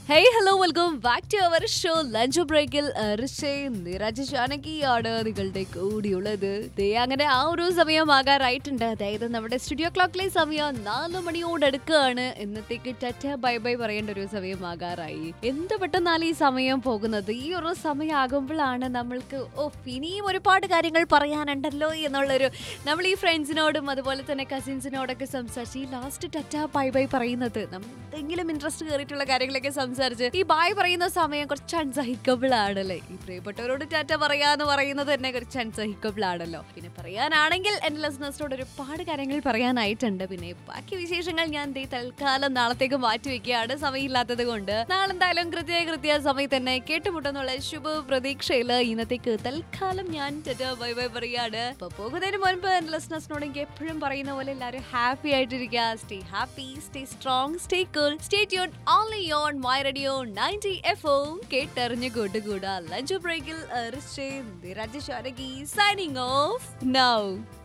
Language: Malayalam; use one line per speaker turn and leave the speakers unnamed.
hey hello welcome back to our show lunch ബ്രേക്കിൽ നിരജ് ജാനകിയാണ് നിങ്ങളുടെ കൂടിയുള്ളത് ദേ അങ്ങനെ ആ ഒരു സമയമാകാറായിട്ടുണ്ട് അതായത് നമ്മുടെ സ്റ്റുഡിയോ ക്ലോക്കിലെ സമയം നാല് മണിയോടടുക്കുകയാണ് ഇന്നത്തേക്ക് ടറ്റ ബൈ ബൈ പറയേണ്ട ഒരു സമയമാകാറായി എന്ത് പെട്ടെന്നാണ് ഈ സമയം പോകുന്നത് ഈ ഒരു സമയമാകുമ്പോഴാണ് നമ്മൾക്ക് ഓ ഇനിയും ഒരുപാട് കാര്യങ്ങൾ പറയാനുണ്ടല്ലോ എന്നുള്ളൊരു നമ്മൾ ഈ ഫ്രണ്ട്സിനോടും അതുപോലെ തന്നെ കസിൻസിനോടൊക്കെ സംസാരിച്ച് ഈ ലാസ്റ്റ് ടറ്റ ബൈ ബൈ പറയുന്നത് നമ്മൾ എന്തെങ്കിലും ഇൻട്രസ്റ്റ് കയറിയിട്ടുള്ള കാര്യങ്ങളൊക്കെ സംസാരിച്ച് ഈ ബായ് പറയുന്ന സമയം കുറച്ച് അൺസഹിക്കബിൾ ആണല്ലേ ഈ പ്രിയപ്പെട്ടവരോട് ടാറ്റ പറയാന്ന് പറയുന്നത് തന്നെ കുറച്ച് അൺസഹിക്കബിൾ ആണല്ലോ പിന്നെ പറയാനാണെങ്കിൽ എന്റെ ലിസണേഴ്സിനോട് ഒരുപാട് കാര്യങ്ങൾ പറയാനായിട്ടുണ്ട് പിന്നെ ബാക്കി വിശേഷങ്ങൾ ഞാൻ ദേ തൽക്കാലം നാളത്തേക്ക് മാറ്റി വെക്കുകയാണ് സമയമില്ലാത്തത് കൊണ്ട് നാളെ എന്തായാലും കൃത്യ കൃത്യ സമയത്ത് തന്നെ കേട്ടുമുട്ടെന്നുള്ള ശുഭ പ്രതീക്ഷയില് ഇന്നത്തേക്ക് തൽക്കാലം ഞാൻ ടാറ്റ ബൈ ബൈ പറയാണ് അപ്പൊ പോകുന്നതിന് മുൻപ് എന്റെ ലിസണേഴ്സിനോട് എനിക്ക് എപ്പോഴും പറയുന്ന പോലെ എല്ലാവരും ഹാപ്പി ആയിട്ടിരിക്കുക stay happy stay strong stay cool stay tune only on my radio ninety F O കേട്ടറിഞ്ഞു കൂട്ടുകൂടാ ലഞ്ച് ബ്രേക്കിൽ രാജശാരകി സൈനിങ് ഓഫ് നൗ